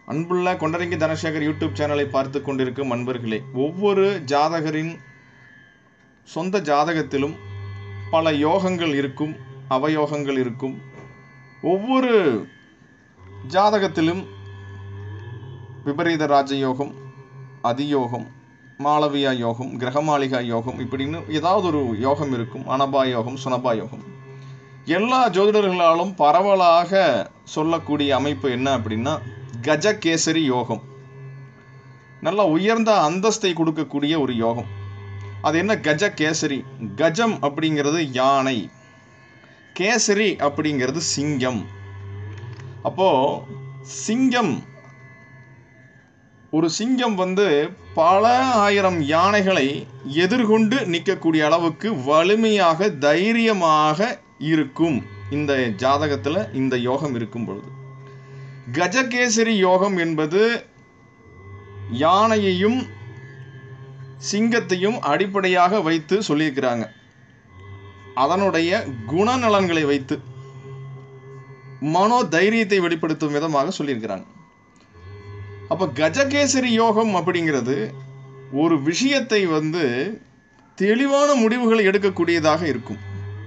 அன்புள்ள கொண்டரங்கி தனசேகர் யூடியூப் சேனலை பார்த்து கொண்டிருக்கும் அன்பர்களே ஒவ்வொரு ஜாதகரின் சொந்த ஜாதகத்திலும் பல யோகங்கள் இருக்கும் அவயோகங்கள் இருக்கும் ஒவ்வொரு ஜாதகத்திலும் விபரீத ராஜயோகம் அதியோகம் மாளவியா யோகம் கிரகமாளிகா யோகம் இப்படின்னு ஏதாவது ஒரு யோகம் இருக்கும் அனபா யோகம் சுனபா யோகம் எல்லா ஜோதிடர்களாலும் பரவலாக சொல்லக்கூடிய அமைப்பு என்ன அப்படின்னா கஜகேசரி யோகம் நல்ல உயர்ந்த அந்தஸ்தை கொடுக்கக்கூடிய ஒரு யோகம் அது என்ன கஜகேசரி கஜம் அப்படிங்கிறது யானை கேசரி அப்படிங்கிறது சிங்கம் அப்போ சிங்கம் ஒரு சிங்கம் வந்து பல ஆயிரம் யானைகளை எதிர்கொண்டு நிற்கக்கூடிய அளவுக்கு வலிமையாக தைரியமாக இருக்கும் இந்த ஜாதகத்தில் இந்த யோகம் இருக்கும் பொழுது கஜகேசரி யோகம் என்பது யானையையும் சிங்கத்தையும் அடிப்படையாக வைத்து சொல்லியிருக்கிறாங்க அதனுடைய குணநலன்களை வைத்து மனோ தைரியத்தை வெளிப்படுத்தும் விதமாக சொல்லியிருக்கிறாங்க அப்போ கஜகேசரி யோகம் அப்படிங்கிறது ஒரு விஷயத்தை வந்து தெளிவான முடிவுகளை எடுக்கக்கூடியதாக இருக்கும்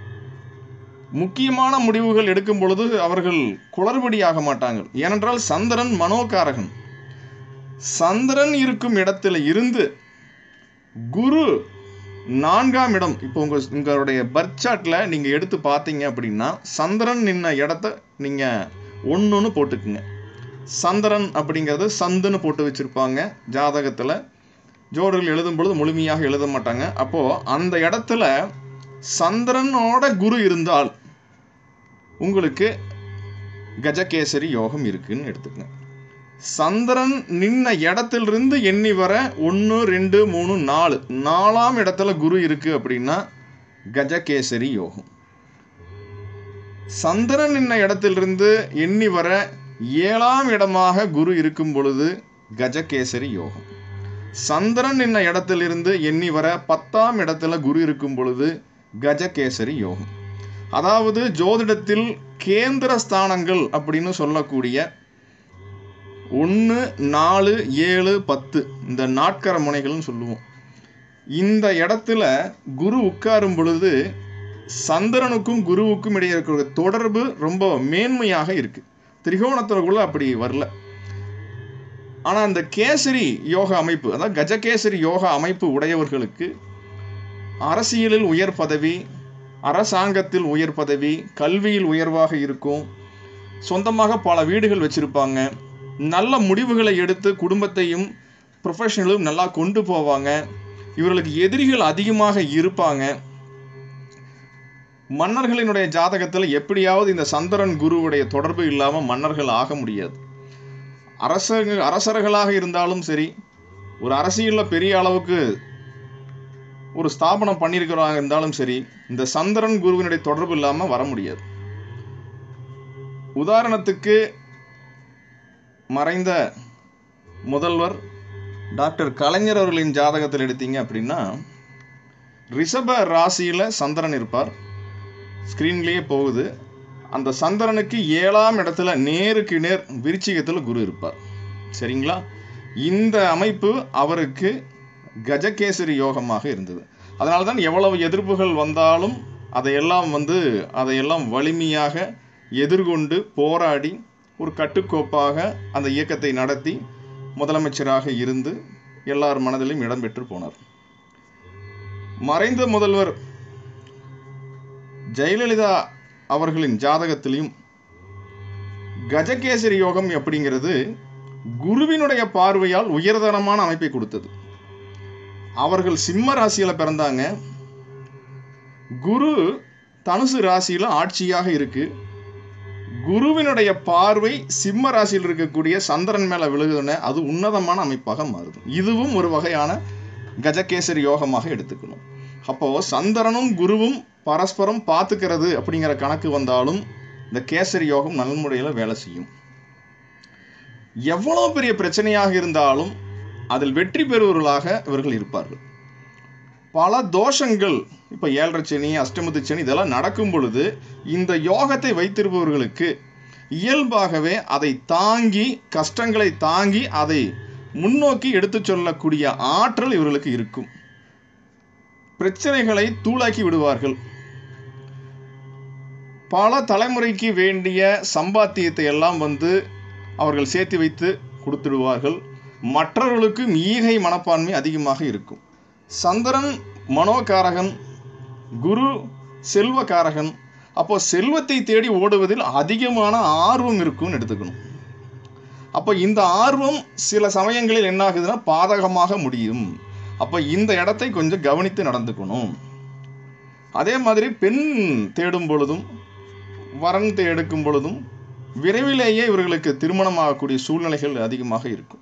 முக்கியமான முடிவுகள் எடுக்கும் பொழுது அவர்கள் குளறுபடியாக மாட்டாங்க ஏனென்றால் சந்திரன் மனோகாரகன் சந்திரன் இருக்கும் இடத்துல இருந்து குரு நான்காம் இடம் இப்போ உங்க உங்களுடைய பர்த் சார்ட்ல நீங்க எடுத்து பார்த்தீங்க அப்படின்னா சந்திரன் நின்ன இடத்த நீங்க ஒன்றுன்னு போட்டுக்குங்க சந்திரன் அப்படிங்கிறது சந்துன்னு போட்டு வச்சிருப்பாங்க ஜாதகத்தில் ஜோடர்கள் எழுதும் பொழுது முழுமையாக எழுத மாட்டாங்க அப்போ அந்த இடத்துல சந்திரனோட குரு இருந்தால் உங்களுக்கு கஜகேசரி யோகம் இருக்குன்னு எடுத்துக்கங்க சந்திரன் நின்ன இடத்திலிருந்து எண்ணி வர ஒன்று ரெண்டு மூணு நாலு நாலாம் இடத்துல குரு இருக்கு அப்படின்னா கஜகேசரி யோகம் சந்திரன் நின்ன இடத்திலிருந்து எண்ணி வர ஏழாம் இடமாக குரு இருக்கும் பொழுது கஜகேசரி யோகம் சந்திரன் நின்ன இடத்திலிருந்து எண்ணி வர பத்தாம் இடத்துல குரு இருக்கும் பொழுது கஜகேசரி யோகம் அதாவது ஜோதிடத்தில் கேந்திர ஸ்தானங்கள் அப்படின்னு சொல்லக்கூடிய ஒன்று நாலு ஏழு பத்து இந்த நாட்கர முனைகள்னு சொல்லுவோம் இந்த இடத்துல குரு உட்காரும் பொழுது சந்திரனுக்கும் குருவுக்கும் இடையே இருக்கிற தொடர்பு ரொம்ப மேன்மையாக இருக்கு திரிகோணத்துக்குள்ள அப்படி வரல ஆனால் அந்த கேசரி யோக அமைப்பு அதாவது கஜகேசரி யோக அமைப்பு உடையவர்களுக்கு அரசியலில் உயர் பதவி அரசாங்கத்தில் உயர் பதவி கல்வியில் உயர்வாக இருக்கும் சொந்தமாக பல வீடுகள் வச்சிருப்பாங்க நல்ல முடிவுகளை எடுத்து குடும்பத்தையும் ப்ரொஃபஷனலும் நல்லா கொண்டு போவாங்க இவர்களுக்கு எதிரிகள் அதிகமாக இருப்பாங்க மன்னர்களினுடைய ஜாதகத்தில் எப்படியாவது இந்த சந்திரன் குருவுடைய தொடர்பு இல்லாமல் மன்னர்கள் ஆக முடியாது அரசங்க அரசர்களாக இருந்தாலும் சரி ஒரு அரசியலில் பெரிய அளவுக்கு ஒரு ஸ்தாபனம் பண்ணியிருக்கிறவங்க இருந்தாலும் சரி இந்த சந்திரன் குருவினுடைய தொடர்பு இல்லாமல் வர முடியாது உதாரணத்துக்கு மறைந்த முதல்வர் டாக்டர் கலைஞர் அவர்களின் ஜாதகத்தில் எடுத்தீங்க அப்படின்னா ரிஷப ராசியில் சந்திரன் இருப்பார் ஸ்க்ரீன்லேயே போகுது அந்த சந்திரனுக்கு ஏழாம் இடத்துல நேருக்கு நேர் விருச்சிகத்தில் குரு இருப்பார் சரிங்களா இந்த அமைப்பு அவருக்கு கஜகேசரி யோகமாக இருந்தது அதனால தான் எவ்வளவு எதிர்ப்புகள் வந்தாலும் அதையெல்லாம் வந்து அதையெல்லாம் வலிமையாக எதிர்கொண்டு போராடி ஒரு கட்டுக்கோப்பாக அந்த இயக்கத்தை நடத்தி முதலமைச்சராக இருந்து எல்லார் மனதிலும் இடம்பெற்று போனார் மறைந்த முதல்வர் ஜெயலலிதா அவர்களின் ஜாதகத்திலையும் கஜகேசரி யோகம் அப்படிங்கிறது குருவினுடைய பார்வையால் உயர்தரமான அமைப்பை கொடுத்தது அவர்கள் சிம்ம ராசியில பிறந்தாங்க குரு தனுசு ராசியில ஆட்சியாக இருக்கு குருவினுடைய பார்வை சிம்ம ராசியில் இருக்கக்கூடிய சந்திரன் மேல விழுகுதுன்னு அது உன்னதமான அமைப்பாக மாறுது இதுவும் ஒரு வகையான கஜகேசரி யோகமாக எடுத்துக்கணும் அப்போ சந்திரனும் குருவும் பரஸ்பரம் பார்த்துக்கிறது அப்படிங்கிற கணக்கு வந்தாலும் இந்த கேசரி யோகம் நல்முறையில் வேலை செய்யும் எவ்வளவு பெரிய பிரச்சனையாக இருந்தாலும் அதில் வெற்றி பெறுவர்களாக இவர்கள் இருப்பார்கள் பல தோஷங்கள் இப்போ ஏழரை சனி அஷ்டமத்து சனி இதெல்லாம் நடக்கும் பொழுது இந்த யோகத்தை வைத்திருப்பவர்களுக்கு இயல்பாகவே அதை தாங்கி கஷ்டங்களை தாங்கி அதை முன்னோக்கி எடுத்துச் சொல்லக்கூடிய ஆற்றல் இவர்களுக்கு இருக்கும் பிரச்சனைகளை தூளாக்கி விடுவார்கள் பல தலைமுறைக்கு வேண்டிய சம்பாத்தியத்தை எல்லாம் வந்து அவர்கள் சேர்த்து வைத்து கொடுத்துடுவார்கள் மற்றவர்களுக்கும் ஈகை மனப்பான்மை அதிகமாக இருக்கும் சந்திரன் மனோகாரகன் குரு செல்வகாரகன் அப்போ செல்வத்தை தேடி ஓடுவதில் அதிகமான ஆர்வம் இருக்கும்னு எடுத்துக்கணும் அப்போ இந்த ஆர்வம் சில சமயங்களில் என்ன ஆகுதுன்னா பாதகமாக முடியும் அப்போ இந்த இடத்தை கொஞ்சம் கவனித்து நடந்துக்கணும் அதே மாதிரி பெண் தேடும் பொழுதும் வரன் எடுக்கும் பொழுதும் விரைவிலேயே இவர்களுக்கு திருமணமாகக்கூடிய சூழ்நிலைகள் அதிகமாக இருக்கும்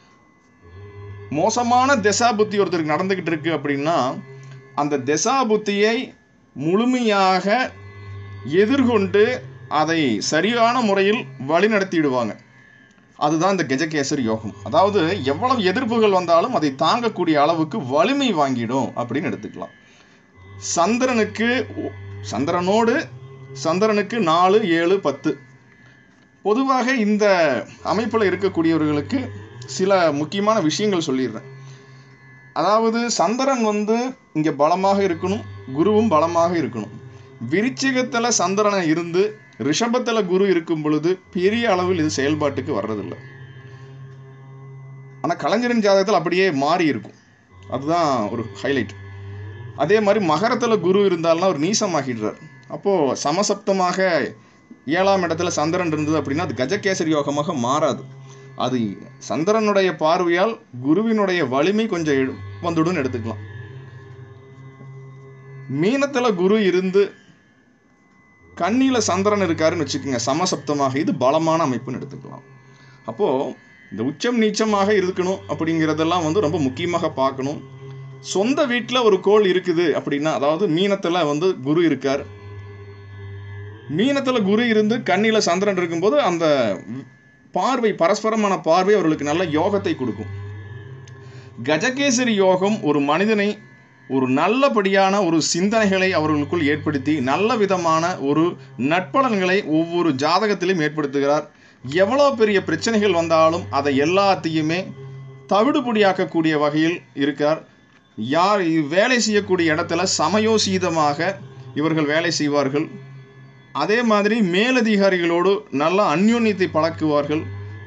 மோசமான திசா புத்தி ஒருத்தருக்கு நடந்துகிட்டு இருக்கு அப்படின்னா அந்த திசா புத்தியை முழுமையாக எதிர்கொண்டு அதை சரியான முறையில் வழிநடத்திடுவாங்க அதுதான் இந்த கஜகேசரி யோகம் அதாவது எவ்வளவு எதிர்ப்புகள் வந்தாலும் அதை தாங்கக்கூடிய அளவுக்கு வலிமை வாங்கிடும் அப்படின்னு எடுத்துக்கலாம் சந்திரனுக்கு சந்திரனோடு சந்திரனுக்கு நாலு ஏழு பத்து பொதுவாக இந்த அமைப்பில் இருக்கக்கூடியவர்களுக்கு சில முக்கியமான விஷயங்கள் சொல்லிடுறேன் அதாவது சந்திரன் வந்து இங்கே பலமாக இருக்கணும் குருவும் பலமாக இருக்கணும் விருச்சிகத்தில் சந்திரனை இருந்து ரிஷபத்தில் குரு இருக்கும் பொழுது பெரிய அளவில் இது செயல்பாட்டுக்கு வர்றதில்லை ஆனால் கலைஞரின் ஜாதகத்தில் அப்படியே மாறி இருக்கும் அதுதான் ஒரு ஹைலைட் அதே மாதிரி மகரத்தில் குரு இருந்தாலும் அவர் நீசமாகிடுறார் அப்போது சமசப்தமாக ஏழாம் இடத்துல சந்திரன் இருந்தது அப்படின்னா அது கஜகேசரி யோகமாக மாறாது அது சந்திரனுடைய பார்வையால் குருவினுடைய வலிமை கொஞ்சம் எடு- வந்துடும்னு எடுத்துக்கலாம் மீனத்துல குரு இருந்து கண்ணில சந்திரன் இருக்காருன்னு வச்சுக்கோங்க சமசப்தமாக இது பலமான அமைப்புன்னு எடுத்துக்கலாம் அப்போ இந்த உச்சம் நீச்சமாக இருக்கணும் அப்படிங்கிறதெல்லாம் வந்து ரொம்ப முக்கியமாக பார்க்கணும் சொந்த வீட்டில் ஒரு கோள் இருக்குது அப்படின்னா அதாவது மீனத்துல வந்து குரு இருக்கார் மீனத்துல குரு இருந்து கண்ணில சந்திரன் இருக்கும்போது அந்த பார்வை பரஸ்பரமான பார்வை அவர்களுக்கு நல்ல யோகத்தை கொடுக்கும் கஜகேசரி யோகம் ஒரு மனிதனை ஒரு நல்லபடியான ஒரு சிந்தனைகளை அவர்களுக்குள் ஏற்படுத்தி நல்ல விதமான ஒரு நட்பலன்களை ஒவ்வொரு ஜாதகத்திலும் ஏற்படுத்துகிறார் எவ்வளோ பெரிய பிரச்சனைகள் வந்தாலும் அதை எல்லாத்தையுமே தவிடுபொடியாக்கக்கூடிய வகையில் இருக்கார் யார் வேலை செய்யக்கூடிய இடத்துல சமயோசீதமாக இவர்கள் வேலை செய்வார்கள் அதே மாதிரி மேலதிகாரிகளோடு நல்ல அந்யோன்யத்தை பழக்குவார்கள்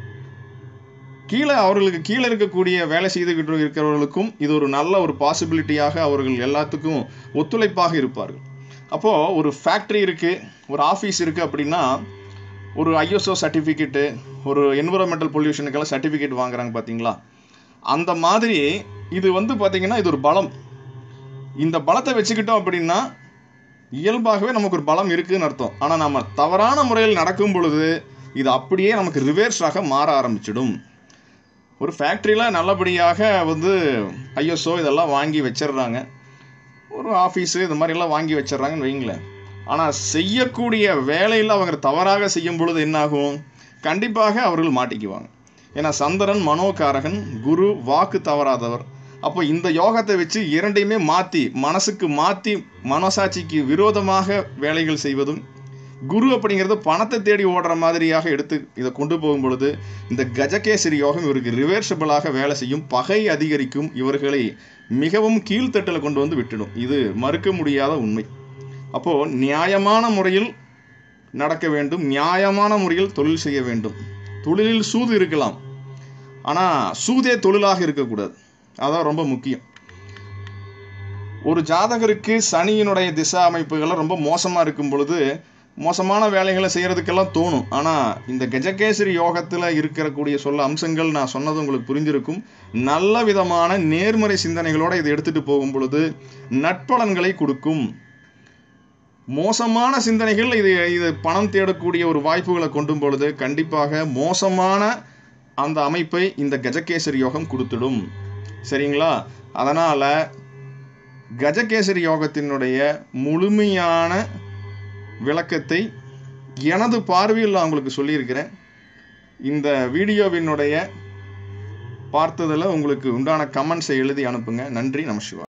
கீழே அவர்களுக்கு கீழே இருக்கக்கூடிய வேலை செய்துகிட்டு இருக்கிறவர்களுக்கும் இது ஒரு நல்ல ஒரு பாசிபிலிட்டியாக அவர்கள் எல்லாத்துக்கும் ஒத்துழைப்பாக இருப்பார்கள் அப்போது ஒரு ஃபேக்ட்ரி இருக்குது ஒரு ஆஃபீஸ் இருக்குது அப்படின்னா ஒரு ஐஎஸ்ஓ சர்டிஃபிகேட்டு ஒரு என்விரான்மெண்டல் பொல்யூஷனுக்கெல்லாம் சர்டிஃபிகேட் வாங்குறாங்க பார்த்தீங்களா அந்த மாதிரி இது வந்து பார்த்தீங்கன்னா இது ஒரு பலம் இந்த பலத்தை வச்சுக்கிட்டோம் அப்படின்னா இயல்பாகவே நமக்கு ஒரு பலம் இருக்குன்னு அர்த்தம் ஆனால் நம்ம தவறான முறையில் நடக்கும் பொழுது இது அப்படியே நமக்கு ரிவேர்ஸாக மாற ஆரம்பிச்சிடும் ஒரு ஃபேக்ட்ரியில் நல்லபடியாக வந்து ஐஎஸ்ஓ இதெல்லாம் வாங்கி வச்சிடுறாங்க ஒரு ஆஃபீஸு இது மாதிரிலாம் வாங்கி வச்சிடுறாங்கன்னு வைங்களேன் ஆனால் செய்யக்கூடிய வேலையில் அவங்க தவறாக செய்யும் பொழுது என்னாகும் கண்டிப்பாக அவர்கள் மாட்டிக்குவாங்க ஏன்னா சந்திரன் மனோகாரகன் குரு வாக்கு தவறாதவர் அப்போ இந்த யோகத்தை வச்சு இரண்டையுமே மாற்றி மனசுக்கு மாற்றி மனசாட்சிக்கு விரோதமாக வேலைகள் செய்வதும் குரு அப்படிங்கிறது பணத்தை தேடி ஓடுற மாதிரியாக எடுத்து இதை கொண்டு போகும் பொழுது இந்த கஜகேசரி யோகம் இவருக்கு ரிவர்சபிளாக வேலை செய்யும் பகை அதிகரிக்கும் இவர்களை மிகவும் கீழ்த்தட்டில் கொண்டு வந்து விட்டுடும் இது மறுக்க முடியாத உண்மை அப்போது நியாயமான முறையில் நடக்க வேண்டும் நியாயமான முறையில் தொழில் செய்ய வேண்டும் தொழிலில் சூது இருக்கலாம் ஆனால் சூதே தொழிலாக இருக்கக்கூடாது அதான் ரொம்ப முக்கியம் ஒரு ஜாதகருக்கு சனியினுடைய திசா அமைப்புகள்லாம் ரொம்ப மோசமாக இருக்கும் பொழுது மோசமான வேலைகளை செய்கிறதுக்கெல்லாம் தோணும் ஆனால் இந்த கஜகேசரி யோகத்தில் இருக்கக்கூடிய சொல்ல அம்சங்கள் நான் சொன்னது உங்களுக்கு புரிஞ்சிருக்கும் நல்ல விதமான நேர்மறை சிந்தனைகளோடு இதை எடுத்துகிட்டு போகும் பொழுது நட்பலன்களை கொடுக்கும் மோசமான சிந்தனைகள் இது இது பணம் தேடக்கூடிய ஒரு வாய்ப்புகளை கொண்டும் பொழுது கண்டிப்பாக மோசமான அந்த அமைப்பை இந்த கஜகேசரி யோகம் கொடுத்துடும் சரிங்களா அதனால் கஜகேசரி யோகத்தினுடைய முழுமையான விளக்கத்தை எனது பார்வையில் நான் உங்களுக்கு சொல்லியிருக்கிறேன் இந்த வீடியோவினுடைய பார்த்ததில் உங்களுக்கு உண்டான கமெண்ட்ஸை எழுதி அனுப்புங்க நன்றி நமசிவா